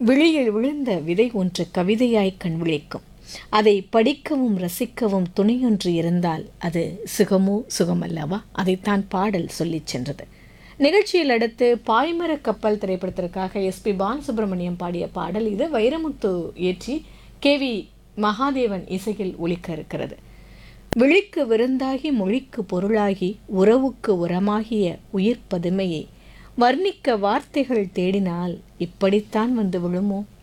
விழியில் விழுந்த விதை ஒன்று கவிதையாய் கண் விழிக்கும் அதை படிக்கவும் ரசிக்கவும் துணையொன்று இருந்தால் அது சுகமோ சுகமல்லவா அதைத்தான் பாடல் சொல்லிச் சென்றது நிகழ்ச்சியில் அடுத்து பாய்மர கப்பல் திரைப்படத்திற்காக எஸ்பி பாலசுப்ரமணியம் பாடிய பாடல் இது வைரமுத்து இயற்றி கே வி மகாதேவன் இசையில் ஒலிக்க இருக்கிறது விழிக்கு விருந்தாகி மொழிக்கு பொருளாகி உறவுக்கு உரமாகிய உயிர் பதுமையை வர்ணிக்க வார்த்தைகள் தேடினால் இப்படித்தான் வந்து விழுமோ